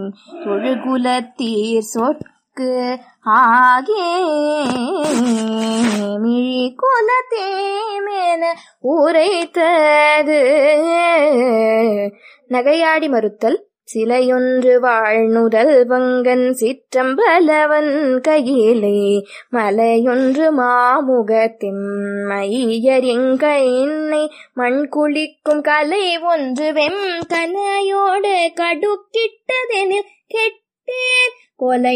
தொழுகுலத்தீர் சொற்கு ஆகே மிழி குலத்தேமென உரைத்தது நகையாடி மறுத்தல் சிலையொன்று வாழ்நுதல் வங்கன் சிற்றம்பலவன் கையிலே மலையொன்று மாமுகத்தின் மையரிங்கை மண் குளிக்கும் கலை ஒன்று வெம் கனையோடு கடுக்கிட்டதெனில் கெட்டேன் கொலை